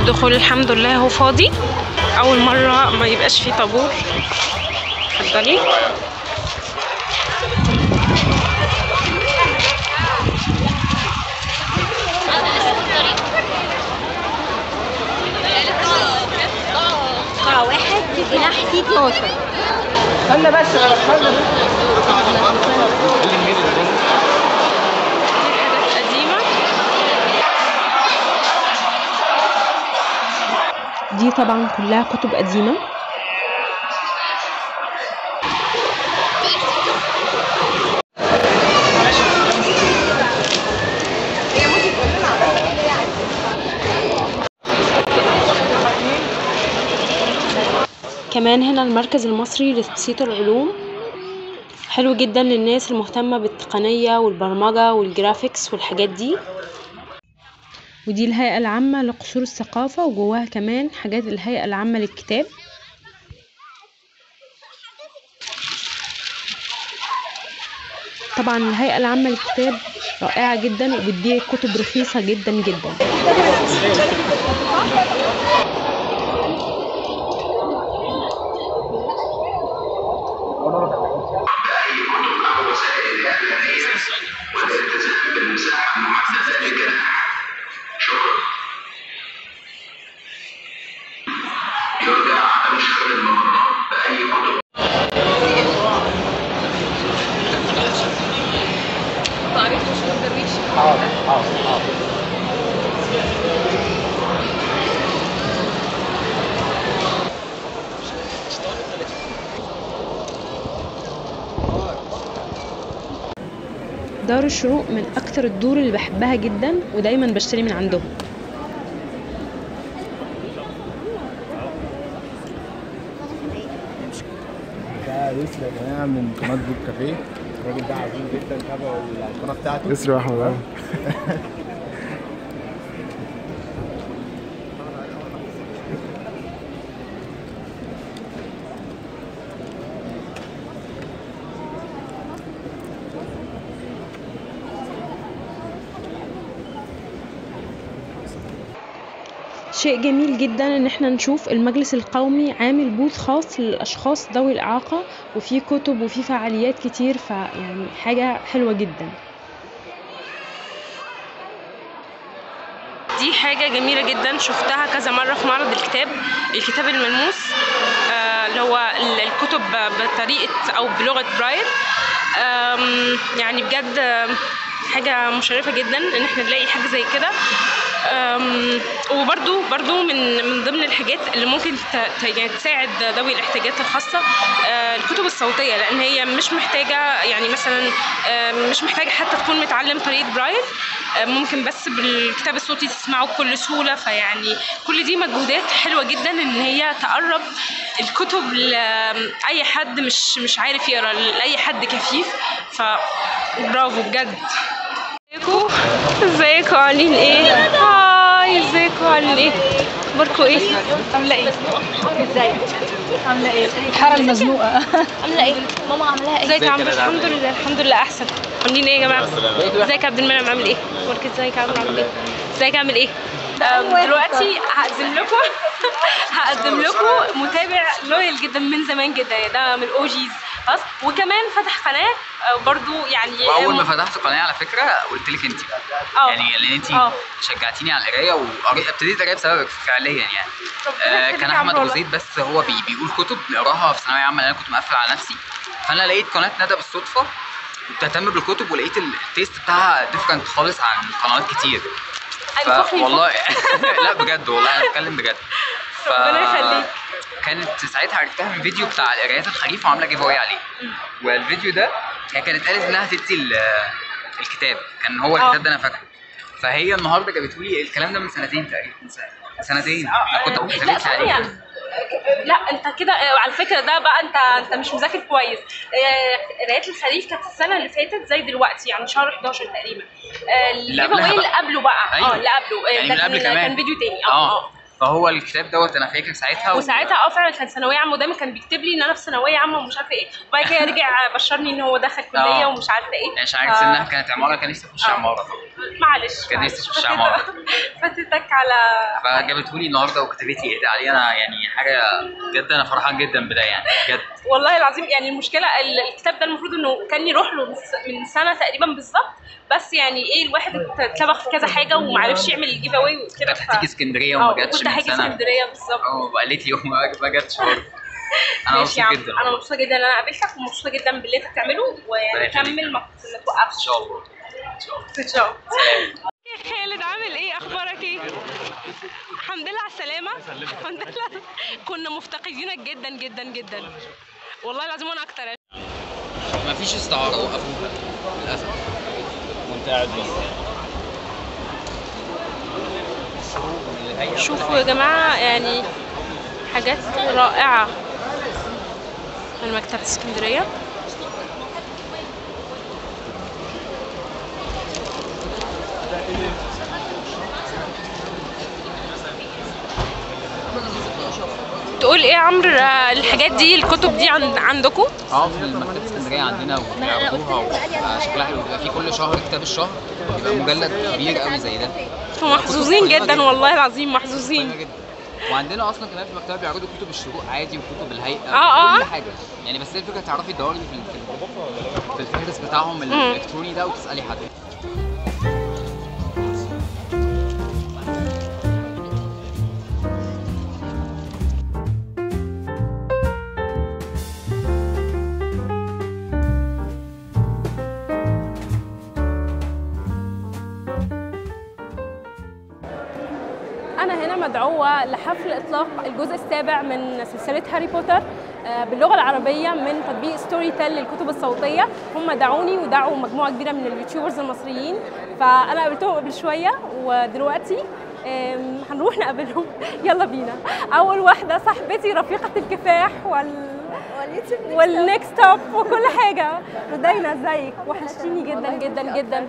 الدخول الحمد لله هو فاضي اول مره ما يبقاش فيه طابور اتفضلي قاع واحد جناح تي 12 استنى بس استنى حاجات قديمه دي طبعا كلها كتب قديمه كمان هنا المركز المصري لتبسيط العلوم حلو جدا للناس المهتمة بالتقنية والبرمجة والجرافيكس والحاجات دي ودي الهيئة العامة لقصور الثقافة وجواها كمان حاجات الهيئة العامة للكتاب طبعا الهيئة العامة للكتاب رائعة جدا وبتبيع كتب رخيصة جدا جدا دار الشروق من اكتر الدور اللي بحبها جدا ودايما بشتري من عندهم ده يسرا يا جماعه من قناه بوك كافيه الراجل ده عظيم جدا تابعوا القناه بتاعته يسرا احمد أهو. شيء جميل جدا ان احنا نشوف المجلس القومي عامل بوث خاص للاشخاص ذوي الاعاقه وفي كتب وفي فعاليات كتير فيعني حاجه حلوه جدا دي حاجة جميلة جدا شفتها كذا مرة في معرض الكتاب الكتاب الملموس آه، اللي هو ال- الكتب بطريقة أو بلغة برايل آم، يعني بجد آم، حاجة مشرفة جدا إن احنا نلاقي حاجة زي كده آم، وبرضو برضو من من ضمن الحاجات اللي ممكن ت- ت- يعني تساعد ذوي الاحتياجات الخاصة آه، الكتب الصوتية لأن هي مش محتاجة يعني مثلا آم، مش محتاجة حتى تكون متعلم طريقة برايل آه، ممكن بس بالكتاب الصوتي تسمعه بكل سهولة فيعني كل دي مجهودات حلوة جدا إن هي تقرب الكتب لأي حد مش مش عارف يقرا لأي حد كفيف فبرافو بجد ازيكم ازيكم عاملين ايه هاي ازيكم عاملين ايه اخباركم ايه عامله ايه ازيك عامله ايه الحاره المزنوقه عامله ايه ماما عاملاها ايه ازيك يا عم الحمد لله الحمد لله احسن عاملين ايه يا جماعه ازيك يا عبد المنعم عامل ايه اخبارك ازيك عامل عامل ايه ازيك عامل ايه أم، دلوقتي هقدم لكم هقدم لكم متابع لويال جدا من زمان جدا يعني ده من الاوجيز خلاص وكمان فتح قناه آه، برضو يعني واول ما فتحت القناه على فكره قلت لك انت اه يعني لان انت اه. شجعتيني على القرايه وابتديت اقرا بسببك فعليا يعني ربنا آه يخليك كان يا احمد عمرو والله. غزيت بس هو بي بيقول كتب نقراها في ثانويه عامه لان انا كنت مقفل على نفسي فانا لقيت قناه ندى بالصدفه بتهتم بالكتب ولقيت التيست بتاعها ديفرنت خالص عن قنوات كتير أيوة، فخري، والله لا بجد والله انا بتكلم بجد ف... ربنا يخليك. كانت ساعتها عرفتها من فيديو بتاع القرايات الخريف وعامله جيف اواي عليه والفيديو ده هي كانت قالت انها تدي ال- الكتاب كان هو اه. الكتاب ده انا فاكره فهي النهارده جابته لي الكلام ده من سنتين تقريبا من سنة- سنتين أنا كنت لا كتبت ثانية عليه لا انت كده آه، على فكره ده بقى انت انت مش مذاكر كويس آه، قرايات الخريف كانت السنه اللي فاتت زي دلوقتي يعني شهر 11 تقريبا آه، اللي الجيف قبلها اواي بقى. اللي قبله بقى أيوة. اه اللي قبله آه، يعني ده من قبل كان كمان كان فيديو تاني اه فهو الكتاب دوت انا فاكر ساعتها و- وساعتها اه فعلا كان ثانويه عامه ودايما كان بيكتب لي ان انا في ثانويه عامه ومش عارفه ايه وبعد كده رجع بشرني ان هو دخل كليه آه. ومش عارفه ايه يعني عشان عارف ف- انها كانت عماره كان نفسي اخش آه. عماره طبعا معلش كان معلش. نفسي أخش عمارة. فاتتك على فجابته لي النهارده وكتبت لي اهداء عليه انا يعني حاجه بجد انا فرحان جدا بده يعني بجد والله العظيم يعني المشكله ال- الكتاب ده المفروض انه كان يروح له من س- من سنه تقريبا بالظبط بس يعني ايه الواحد اتلبخ في كذا حاجه وما عرفش يعمل الجيف اواي وكده كانت هتيجي اسكندريه اه وما جاتش كنت من هاجي سنه اسكندريه بالظبط اه وقالت لي وما ما جاتش برضه انا ماشي يا مبسوط عم جدا انا مبسوطه جدا ان انا قابلتك ومبسوطه جدا باللي انت بتعمله ويعني ربنا يخليك. كمل ما ما ان توقفش شاء الله ان شاء الله ان شاء الله سلام خالد عامل ايه اخبارك ايه الحمد لله على السلامه الحمد لله كنا مفتقدينك جدا جدا جدا والله العظيم وانا اكتر ما فيش استعاره وقفوها للاسف وانت قاعد بس شوفوا يا جماعه يعني حاجات رائعه من مكتبه اسكندريه تقول ايه يا عمرو آه، الحاجات دي الكتب دي عند عندكم اه في مكتبه اسكندريه عندنا وبيعرضوها وشكلها حلو بيبقى في كل شهر كتاب الشهر بيبقى مجلد كبير قوي زي ده انتوا محظوظين جدا والله العظيم محظوظين قيمة جدا وعندنا اصلا كمان في المكتبه بيعرضوا كتب الشروق عادي وكتب الهيئه آه، آه. كل حاجه يعني بس هي الفكره تعرفي تدوري في ال- في ال- في الفهرس بتاعهم الالكتروني ده وتسالي حد أنا هنا مدعوة لحفل إطلاق الجزء السابع من سلسلة هاري بوتر آه، باللغة العربية من تطبيق ستوري تيل للكتب الصوتية هم دعوني ودعوا مجموعة كبيرة من اليوتيوبرز المصريين فأنا قابلتهم قبل شوية ودلوقتي آم، هنروح نقابلهم يلا بينا أول واحدة صاحبتي رفيقة الكفاح وال والنكست ستوب وكل حاجة ردينا ازيك وحشتيني جدا جدا جدا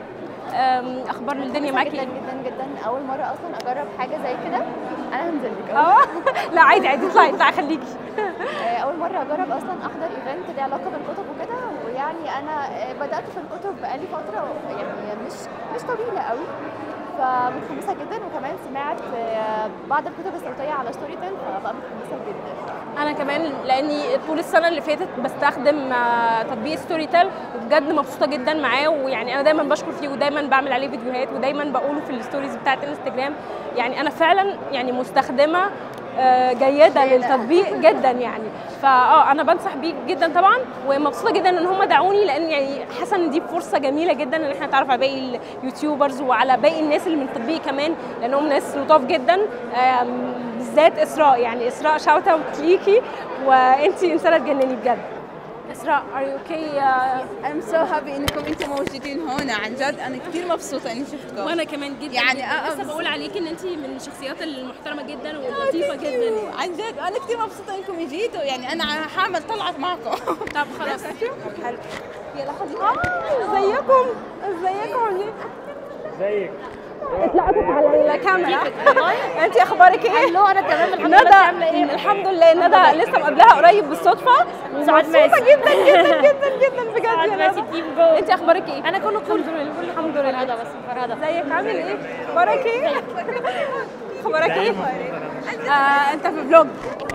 آم، اخبار الدنيا جدا معاكي جدا جدا اول مره اصلا اجرب حاجه زي كده انا هنزل لك اه لا عادي عادي اطلعي اطلعي خليكي آه، اول مره اجرب اصلا احضر ايفنت ليه علاقه بالكتب وكده ويعني انا آه، بدات في الكتب بقالي فتره يعني مش مش طويله قوي فمتحمسه جدا وكمان سمعت آه، بعض الكتب الصوتيه على ستوري تيل فبقى متحمسه جدا انا كمان لاني طول السنه اللي فاتت بستخدم آه، تطبيق ستوري تيل وبجد مبسوطه جدا معاه ويعني انا دايما بشكر فيه ودايما بعمل عليه فيديوهات ودايما بقوله في الستوريز بتاعت انستجرام يعني انا فعلا يعني مستخدمه آه، جيده للتطبيق جدا يعني فاه انا بنصح بيه جدا طبعا ومبسوطه جدا ان هم دعوني لان يعني حاسه ان دي فرصه جميله جدا ان احنا نتعرف على باقي اليوتيوبرز وعلى باقي الناس اللي من التطبيق كمان لانهم ناس لطاف جدا آم، بالذات اسراء يعني اسراء شاوت اوت ليكي وانتي انسانه تجنني بجد اسراء ار يو اوكي I'm so happy انكم انتم موجودين هنا عن جد انا كثير مبسوطه اني شفتكم وانا كمان جدا يعني جداً. آه، آه، لسه بس- بقول عليكي ان انتي من الشخصيات المحترمه جدا واللطيفه Thank جدا you. عن جد انا كثير مبسوطه انكم جيتوا يعني انا حاعمل طلعت معكم طب خلاص حلو يلا خلينا آه، ازيكم ازيكم عاملين ازيك اطلعوا على الكاميرا انت اخبارك ايه؟ الو انا تمام الحمد لله انت عامله ندى ايه الحمد لله ندى لسه مقابلاها قريب بالصدفه مبسوطه جدا جدا جدا جدا بجد يا ندى انت اخبارك ايه؟ انا كله كول الحمد لله فرهده بس فرهده ازيك عامل ايه؟ اخبارك ايه؟ اخبارك ايه؟ آه انت في فلوج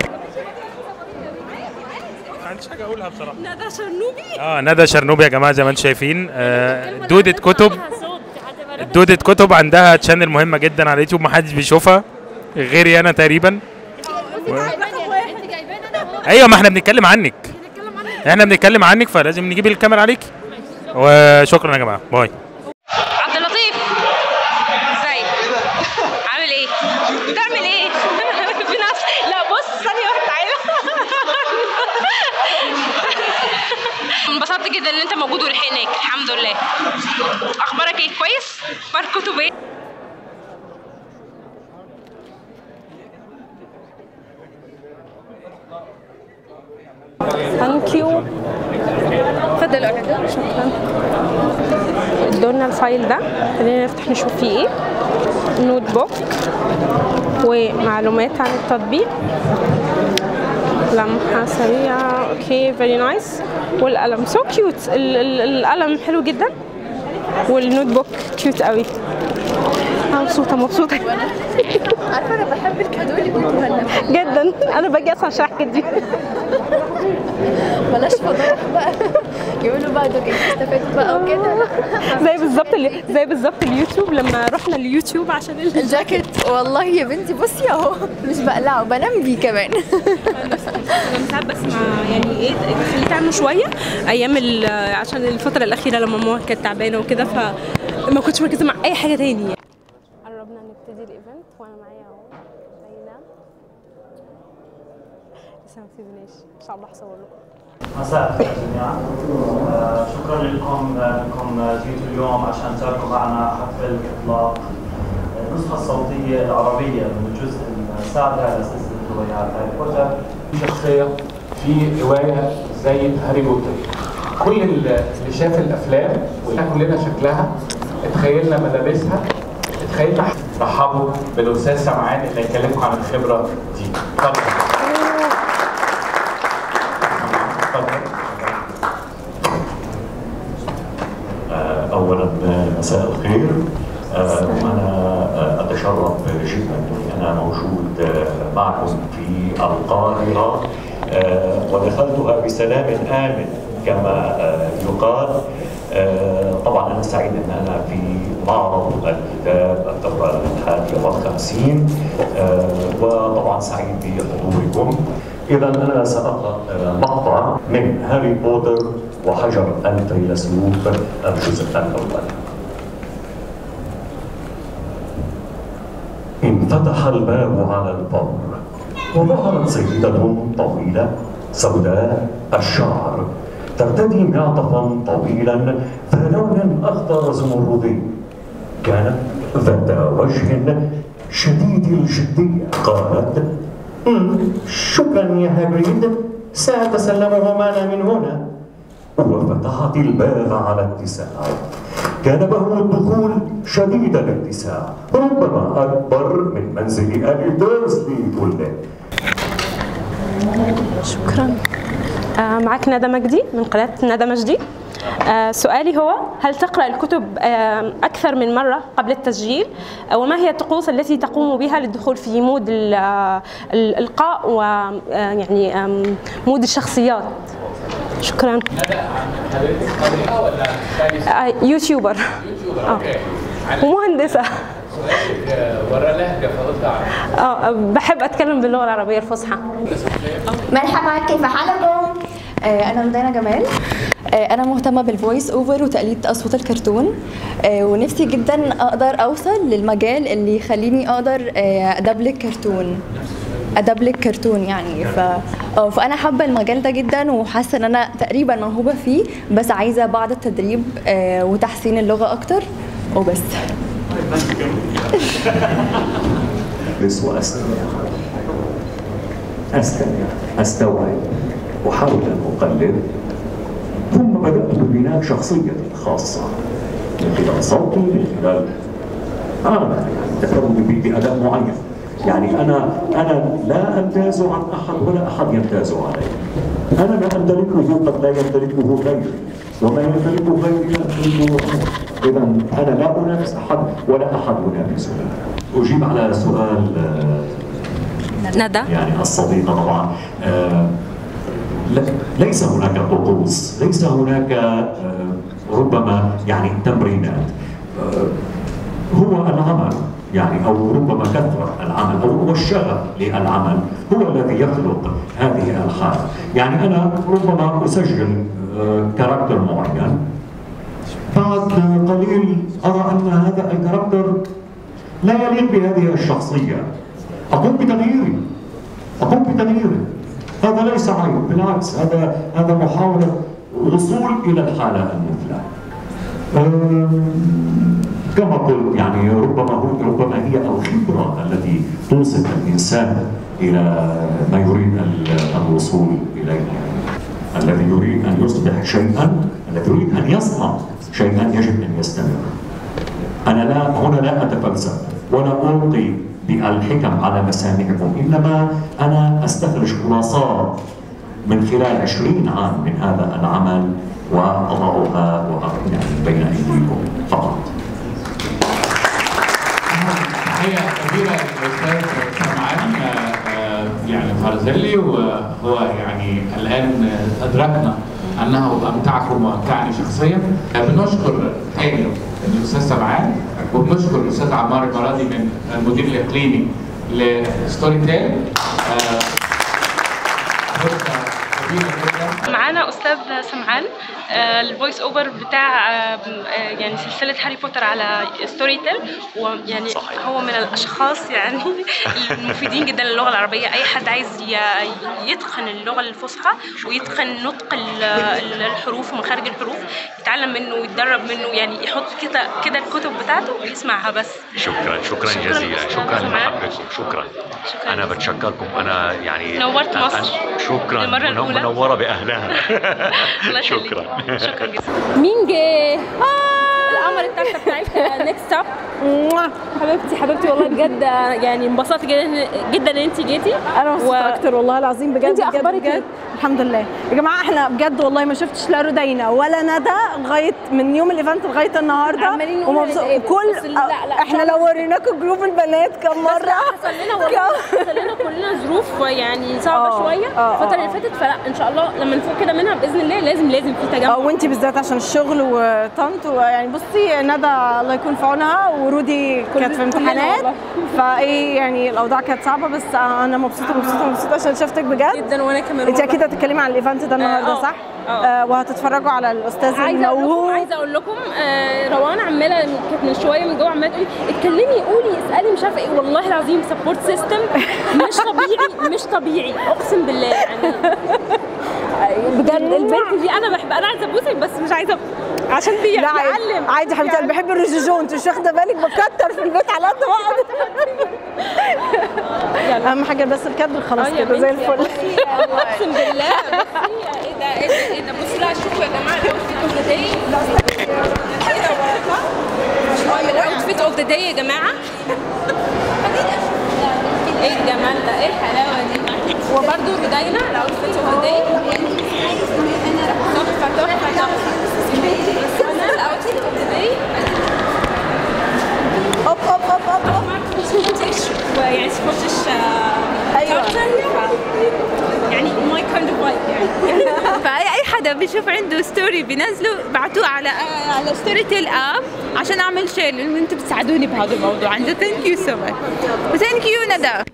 ما عنديش حاجه اقولها بصراحه ندى شرنوبي اه ندى شرنوبي يا جماعه زي ما انتم شايفين آه، دودة كتب دودة كتب عندها تشانل مهمه جدا على اليوتيوب ما حدش بيشوفها غيري انا تقريبا انت جايبانا انا وهو ايوه ما احنا بنتكلم عنك احنا بنتكلم عنك فلازم نجيب الكاميرا عليك وشكرا يا جماعه باي عبد اللطيف ازيك عامل ايه بتعمل ايه بنفس لا بص ثانيه واحده تعالى انبسطت جدا ان انت موجود ولحقناك الحمد لله اخبارك ايه كويس اخبار كتب ايه ثانك يو اتفضل شكرا ادونا الفايل ده خلينا نفتح نشوف فيه ايه نوت بوك ومعلومات عن التطبيق لمحة سريعة اوكي فيري نايس والقلم سو كيوت القلم حلو جدا والنوت بوك كيوت قوي انا مبسوطة مبسوطة عارفه انا بحب الكادو اللي بيدوها لنا جدا انا باجي اصلا عشان احكي دي بلاش فضايح بقى يقولوا بقى ده كده استفدت بقى وكده زي بالظبط اللي- زي بالظبط اليوتيوب لما رحنا اليوتيوب عشان ال- الجاكيت والله يا بنتي بصي اهو مش بقلعه بنام بيه كمان انا ساعات بسمع يعني ايه تخليه تعمل شويه ايام ال- عشان الفتره الاخيره لما ماما كانت تعبانه وكده فما كنتش مركزه مع اي حاجه تاني يعني. قربنا نبتدي الايفنت وانا معايا اهو ليلى لسه ما ابتديناش ان شاء الله هصور لكم مساء الخير جميعا آه، شكرا لكم انكم جيتوا اليوم عشان تشاركوا معنا حفل اطلاق النسخه الصوتيه العربيه من الجزء السابع لسلسله روايات هاري بوتر شخصية في رواية زي هاري بوتر كل اللي شاف الأفلام وإحنا كلنا شكلها اتخيلنا ملابسها اتخيلنا رحبوا بالأستاذ سمعان اللي هيكلمكم عن الخبرة دي اتفضل اتفضل اولا مساء الخير آه، انا آه، اتشرف جدا اني انا موجود آه، معكم في القاهره آه، ودخلتها بسلام امن كما آه، يقال آه، طبعا انا سعيد ان انا في معرض الكتاب الدوره الحادية والخمسين آه، وطبعا سعيد بحضوركم اذا انا ساقرا آه، مقطع من هاري بوتر وحجر الفيلسوف الجزء الاول انفتح الباب على الفور وظهرت سيدة طويلة سوداء الشعر ترتدي معطفا طويلا ذا لون اخضر زمردي كانت ذات وجه شديد الجدية قالت "أمم، شكرا يا هاجريد سأتسلمه معنا من هنا وفتحت الباب على اتساع كان بهو الدخول شديد الاتساع ربما أكبر من منزل آل ديرسلي كله شكرا آه معك ندى مجدي من قناه ندى مجدي آه سؤالي هو هل تقرا الكتب آه اكثر من مره قبل التسجيل آه وما هي الطقوس التي تقوم بها للدخول في مود ال- آه، الالقاء ويعني مود الشخصيات شكرا آه يوتيوبر اه ومهندسه ورا لهجة فقلت أعرف اه بحب اتكلم باللغه العربيه الفصحى مرحبا كيف حالكم؟ آه، أنا رودانا جمال آه، أنا مهتمة بالفويس أوفر وتقليد أصوات الكرتون آه، ونفسي جدا أقدر أوصل للمجال اللي يخليني أقدر آه، أدبلج كرتون أدبلج كرتون يعني ف... اه فأنا حابة المجال ده جدا وحاسة إن أنا تقريبا موهوبة فيه بس عايزة بعض التدريب آه، وتحسين اللغة أكتر وبس أجلس وأستمع أستمع أستوعب أحاول أن أقلد ثم بدأت ببناء شخصيتي الخاصة من خلال صوتي من خلال أنا يعني تفرد بي بأداء معين يعني أنا أنا لا أمتاز عن أحد ولا أحد يمتاز علي أنا ما أمتلكه قد لا يمتلكه غيري وما يمتلكه غيري لا أمتلكه إذا أنا لا أنافس أحد ولا أحد ينافسني أجيب على سؤال آه، ندى يعني الصديقة طبعا آه، لا- ليس هناك طقوس ليس هناك آه، ربما يعني تمرينات آه، هو العمل يعني او ربما كثره العمل او هو الشغف للعمل هو الذي يخلق هذه الحاله، يعني انا ربما اسجل آه، كاركتر معين بعد قليل ارى ان هذا الكاركتر لا يليق بهذه الشخصيه اقوم بتغييره اقوم بتغييره هذا ليس عيب بالعكس هذا هذا محاوله الوصول الى الحاله المثلى أم، كما قلت يعني ربما هو ربما هي الخبره التي توصل الانسان الى ما يريد ال- الوصول اليه الذي يريد ان يصبح شيئا الذي يريد ان يصنع شيئا يجب ان يستمر انا لا هنا لا اتفلسف ولا ألقي بالحكم على مسامعكم إنما أنا أستخرج خلاصات من خلال عشرين عام من هذا العمل وأضعها وأ- يعني بين أيديكم فقط تحية كبيرة للأستاذ سمعان آه، آه، يعني فارزلي وهو يعني الآن آه، أدركنا أنه أمتعكم وأمتعني شخصيا آه، بنشكر تاني الأستاذ سمعان وبنشكر الأستاذ عمار المرادي من المدير الإقليمي لستوري تيل آه، فرصة كبيرة جدا معانا استاذ سمعان آه، الفويس اوفر بتاع آه، آه، يعني سلسله هاري بوتر على ستوري تيل ويعني صحيح. هو من الاشخاص يعني المفيدين جدا للغه العربيه اي حد عايز ي- يتقن اللغه الفصحى ويتقن نطق ال- ال- الحروف ومخارج الحروف يتعلم منه ويتدرب منه يعني يحط كده كده الكتب بتاعته ويسمعها بس شكرا شكرا شكراً جزيلا أستاذ شكرا سمعان. لمحبتكم شكرا شكراً انا جزيلاً. بتشكركم انا يعني نورت أنا- مصر. أنا- شكرا للمرة من- الأولى. منوره باهلها الله يخليك. شكرا شكرا جدا مين جه؟ القمر التالتة بتاعت نيكست اب حبيبتي حبيبتي والله بجد يعني انبسطت جدا جدا ان انت جيتي انا مبسوطه اكتر والله العظيم بجد انت بجد اخبارك بجد. ايه؟ الحمد لله يا جماعه احنا بجد والله ما شفتش لا رودينا ولا ندى لغايه من يوم الايفنت لغايه النهارده عمالين نقول ومبسوط- هنتقابل، كل بس لا- لا، احنا إن شاء لو وريناكم جروب البنات كم بس مره لا حصل لنا والله حصل لنا كلنا ظروف يعني صعبه آه، شويه آه، الفتره آه. اللي فاتت فلا ان شاء الله لما نفوق كده منها باذن الله لازم لازم في تجمع اه وانتي بالذات عشان الشغل وطنط يعني بصي ندى الله يكون في عونها ورودي كانت في كلنا امتحانات والله. فايه يعني الاوضاع كانت صعبه بس انا مبسوطه مبسوطه مبسوطه عشان شفتك بجد جدا وانا كمان انت والله. اكيد هتتكلمي عن الايفنت ده النهارده آه، صح؟ آه. آه وهتتفرجوا على الاستاذ عايزه اقول لكم الموهوب عايزه اقول لكم آه روان عماله كانت من شويه من جوه عماله تقولي اتكلمي قولي اسالي مش عارفه ايه والله العظيم سبورت سيستم مش طبيعي مش طبيعي اقسم بالله يعني بجد البنت دي انا بحب انا عايزه ابوسك بس مش عايزه عشان بي- لا عادي بيعلم عادي يا حبيبتي انا بحب الرجوجون انت مش واخده بالك بكتر في البيت على قد ما اقدر اهم حاجه بس الكادر خلاص آه يا كده زي بنتي، الفل بصي، اقسم بالله بصي ايه ده ايه ده ايه ده بصوا لا شوفوا يا جماعه الاوتفيت اوف ذا داي الاوتفيت اوف ذا داي يا جماعه ايه الجمال ده ايه الحلاوه دي وبرده رودينا الاوتفيت اوف ذا داي تحفه تحفه تحفه بس انا الاوتفيت اوف ذا داي هوب هوب هوب هوب هوب سكوتش ويعني سكوتش أيوة. يعني ماي كايند اوف لايف يعني فاي اي حدا بيشوف عنده ستوري بينزله بعتوه على على ستوري تيل اب عشان اعمل شير لانه انتم بتساعدوني بهذا الموضوع عن جد ثانك يو سو ماتش وثانك يو ندى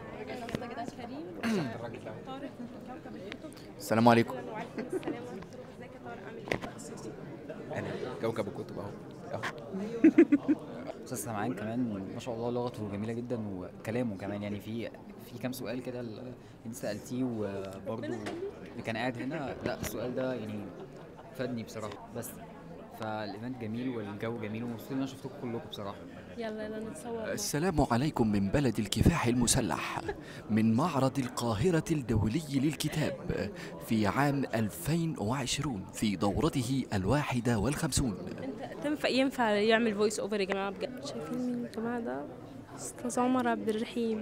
السلام عليكم انا كوكب الكتب اهو اهو استاذ سمعان كمان ما شاء الله لغته جميله جدا وكلامه كمان يعني في في كام سؤال كده اللي انت سالتيه وبرضه اللي كان قاعد هنا لا السؤال ده يعني فادني بصراحه بس فالايفنت جميل والجو جميل ومبسوط ان انا شفتكم كلكم بصراحه يلا يلا نتصور السلام عليكم من بلد الكفاح المسلح من معرض القاهرة الدولي للكتاب في عام 2020 في دورته الواحدة والخمسون تنفع ينفع يعمل فويس اوفر يا جماعه بجد شايفين مين يا جماعه ده استاذ عمر عبد الرحيم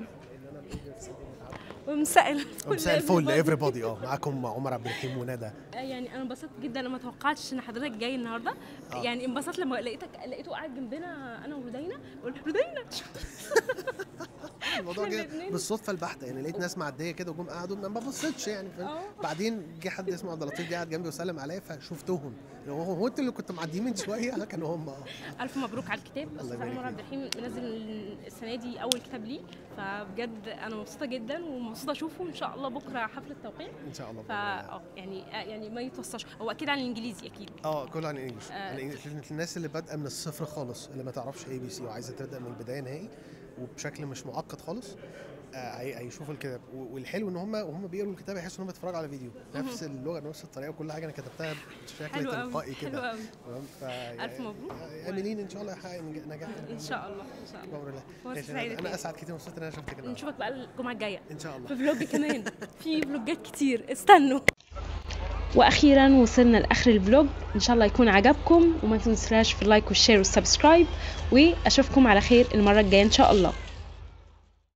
ومساء الفل مساء الفل everybody. everybody اه معاكم عمر عبد الرحيم وندى آه، يعني انا انبسطت جدا لما توقعتش ان حضرتك جاي النهارده آه. يعني انبسطت لما لقيتك لقيته قاعد جنبنا انا ورودينا قلت رودينا الموضوع جه الاتنين. بالصدفه البحته يعني لقيت ناس معديه كده وجم قعدوا ما ببصتش يعني فاهم؟ اه. بعدين جه حد اسمه عبد اللطيف جه قاعد جنبي وسلم عليا فشفتهم هو هو انتوا اللي كنتوا معديين من شويه كانوا هم اه الف مبروك على الكتاب الله استاذ يبارك عمر عبد الرحيم منزل السنه دي اول كتاب ليه فبجد انا مبسوطه جدا ومبسوطه اشوفه ان شاء الله بكره حفله توقيع ان شاء الله فا اه يعني آه، يعني ما يتوصاش هو اكيد عن الانجليزي اكيد اه كله عن الانجليش آه. الإنجليش- الناس اللي بادئه من الصفر خالص اللي ما تعرفش اي بي سي وعايزه تبدا من البدايه نهائي وبشكل مش معقد خالص آه، هي- هيشوفوا الكتاب و- والحلو ان هم وهم بيقروا الكتاب يحسوا ان هم بيتفرجوا على فيديو نفس اللغه نفس الطريقه وكل حاجه انا كتبتها بشكل حلو أوي، تلقائي حلو كده أوي. تمام ف ألف مبروك. املين ان شاء الله يحقق نج- نجاح ان شاء الله ان شاء الله بامر الله فرصة ماشي، سعيدة انا تاني. اسعد كتير مبسوط ان انا شفتك النهارده نشوفك بقى الجمعه الجايه ان شاء الله في فلوج كمان في فلوجات كتير استنوا واخيرا وصلنا لاخر الفلوج ان شاء الله يكون عجبكم وما تنسوش في اللايك والشير والسبسكرايب واشوفكم على خير المره الجايه ان شاء الله